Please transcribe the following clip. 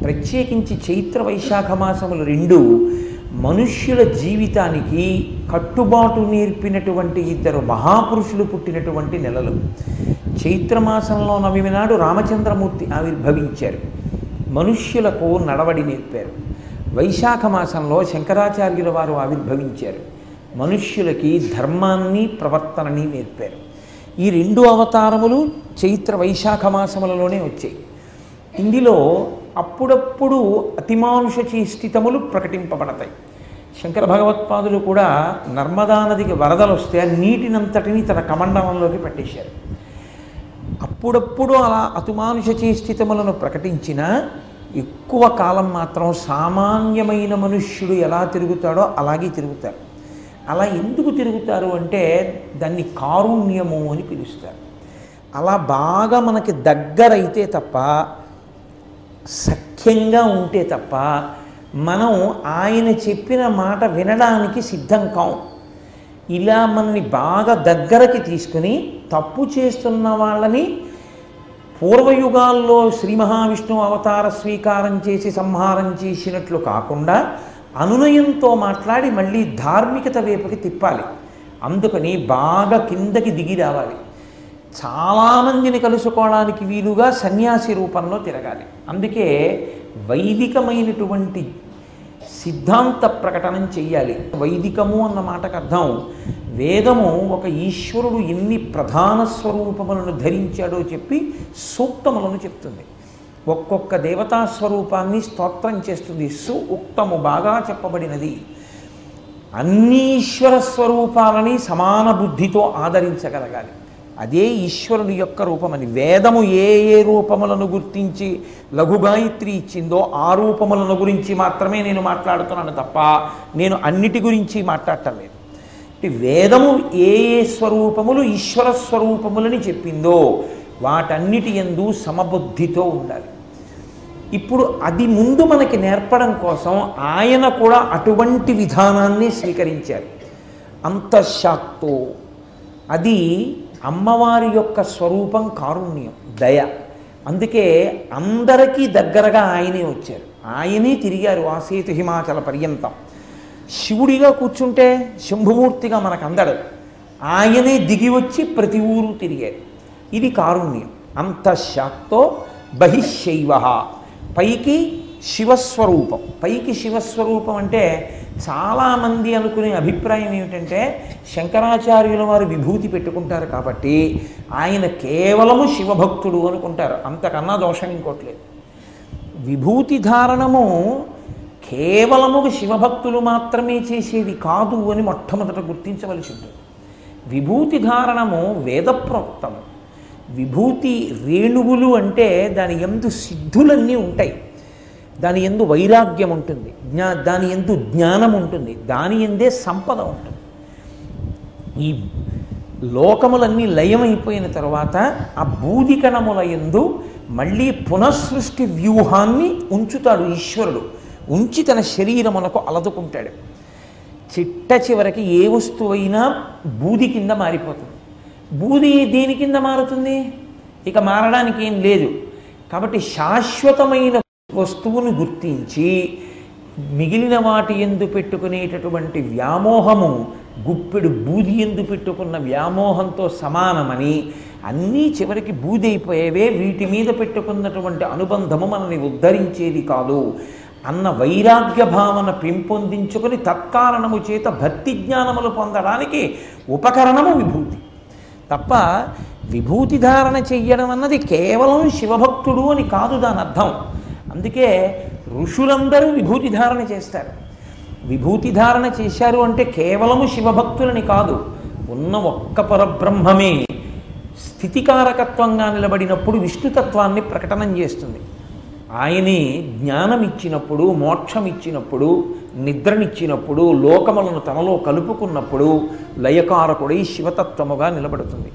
ప్రత్యేకించి చైత్ర వైశాఖ మాసములు రెండు మనుష్యుల జీవితానికి కట్టుబాటు నేర్పినటువంటి ఇద్దరు మహాపురుషులు పుట్టినటువంటి నెలలు చైత్రమాసంలో నవమి నాడు రామచంద్రమూర్తి ఆవిర్భవించారు మనుష్యులకు నడవడి నేర్పారు వైశాఖ మాసంలో శంకరాచార్యుల వారు ఆవిర్భవించారు మనుష్యులకి ధర్మాన్ని ప్రవర్తనని నేర్పారు ఈ రెండు అవతారములు చైత్ర వైశాఖ మాసములలోనే వచ్చాయి ఇందులో అప్పుడప్పుడు అతిమానుష చేష్టితములు ప్రకటింపబడతాయి శంకర భగవత్పాదులు కూడా నర్మదా నదికి వరదలు వస్తే ఆ నీటినంతటిని తన కమండలంలోకి పట్టేశారు అప్పుడప్పుడు అలా అతుమానుష చేష్టితములను ప్రకటించిన ఎక్కువ కాలం మాత్రం సామాన్యమైన మనుష్యుడు ఎలా తిరుగుతాడో అలాగే తిరుగుతారు అలా ఎందుకు తిరుగుతారు అంటే దాన్ని కారుణ్యము అని పిలుస్తారు అలా బాగా మనకి దగ్గరైతే తప్ప సఖ్యంగా ఉంటే తప్ప మనం ఆయన చెప్పిన మాట వినడానికి సిద్ధం కాం ఇలా మనని బాగా దగ్గరకి తీసుకుని తప్పు చేస్తున్న వాళ్ళని పూర్వయుగాల్లో శ్రీ మహావిష్ణువు అవతార స్వీకారం చేసి సంహారం చేసినట్లు కాకుండా అనునయంతో మాట్లాడి మళ్ళీ ధార్మికత వైపుకి తిప్పాలి అందుకని బాగా కిందకి దిగి రావాలి చాలామందిని కలుసుకోవడానికి వీలుగా సన్యాసి రూపంలో తిరగాలి అందుకే వైదికమైనటువంటి సిద్ధాంత ప్రకటనం చెయ్యాలి వైదికము అన్న మాటకు అర్థం వేదము ఒక ఈశ్వరుడు ఎన్ని ప్రధాన స్వరూపములను ధరించాడో చెప్పి సూక్తములను చెప్తుంది ఒక్కొక్క దేవతా స్వరూపాన్ని స్తోత్రం చేస్తుంది సు ఉక్తము బాగా చెప్పబడినది అన్ని ఈశ్వర స్వరూపాలని సమాన బుద్ధితో ఆదరించగలగాలి అదే ఈశ్వరుని యొక్క రూపమని వేదము ఏ ఏ రూపములను గుర్తించి లఘుగాయత్రి ఇచ్చిందో ఆ రూపములను గురించి మాత్రమే నేను మాట్లాడుతున్నాను తప్ప నేను అన్నిటి గురించి మాట్లాడటం లేదు అంటే వేదము ఏ ఏ స్వరూపములు ఈశ్వర స్వరూపములని చెప్పిందో వాటన్నిటి ఎందు సమబుద్ధితో ఉండాలి ఇప్పుడు అది ముందు మనకి నేర్పడం కోసం ఆయన కూడా అటువంటి విధానాన్ని స్వీకరించారు అంతఃశాక్తో అది అమ్మవారి యొక్క స్వరూపం కారుణ్యం దయ అందుకే అందరికీ దగ్గరగా ఆయనే వచ్చారు ఆయనే తిరిగారు ఆ సేతు హిమాచల పర్యంతం శివుడిగా కూర్చుంటే శంభుమూర్తిగా మనకు అందడు ఆయనే దిగి వచ్చి ప్రతి ఊరు తిరిగారు ఇది కారుణ్యం అంతఃశాక్తో బహిశైవ పైకి శివస్వరూపం పైకి శివస్వరూపం అంటే చాలామంది అనుకునే అభిప్రాయం ఏమిటంటే శంకరాచార్యుల వారు విభూతి పెట్టుకుంటారు కాబట్టి ఆయన కేవలము శివభక్తుడు అనుకుంటారు అంతకన్నా దోషం ఇంకోట్లేదు విభూతి ధారణము కేవలము శివభక్తులు మాత్రమే చేసేది కాదు అని మొట్టమొదట గుర్తించవలసి ఉంటుంది విభూతి ధారణము వేదప్రోక్తము విభూతి రేణువులు అంటే దాని ఎందు సిద్ధులన్నీ ఉంటాయి దాని ఎందు వైరాగ్యం ఉంటుంది జ్ఞా దాని ఎందు జ్ఞానం ఉంటుంది దాని ఎందే సంపద ఉంటుంది ఈ లోకములన్నీ లయమైపోయిన తర్వాత ఆ బూదికణముల ఎందు మళ్ళీ పునఃసృష్టి వ్యూహాన్ని ఉంచుతాడు ఈశ్వరుడు ఉంచి తన శరీరమునకు అలదుకుంటాడు చిట్ట చివరికి ఏ వస్తువైనా బూది కింద మారిపోతుంది బూది దేని కింద మారుతుంది ఇక మారడానికి ఏం లేదు కాబట్టి శాశ్వతమైన వస్తువును గుర్తించి మిగిలిన వాటి ఎందు పెట్టుకునేటటువంటి వ్యామోహము గుప్పెడు బూది ఎందు పెట్టుకున్న వ్యామోహంతో సమానమని అన్నీ చివరికి బూది అయిపోయేవే వీటి మీద పెట్టుకున్నటువంటి అనుబంధము మనల్ని ఉద్ధరించేది కాదు అన్న వైరాగ్య భావన పెంపొందించుకొని తత్కారణము చేత భక్తి జ్ఞానములు పొందడానికి ఉపకరణము విభూతి తప్ప విభూతి ధారణ చెయ్యడం అన్నది కేవలం శివభక్తుడు అని కాదు దాని అర్థం అందుకే ఋషులందరూ విభూతి ధారణ చేస్తారు విభూతి ధారణ చేశారు అంటే కేవలము శివభక్తులని కాదు ఉన్న ఒక్క పరబ్రహ్మమే స్థితికారకత్వంగా నిలబడినప్పుడు విష్ణుతత్వాన్ని ప్రకటనం చేస్తుంది ఆయనే జ్ఞానం ఇచ్చినప్పుడు మోక్షం ఇచ్చినప్పుడు నిద్రనిచ్చినప్పుడు లోకములను తనలో కలుపుకున్నప్పుడు లయకారకుడై శివతత్వముగా నిలబడుతుంది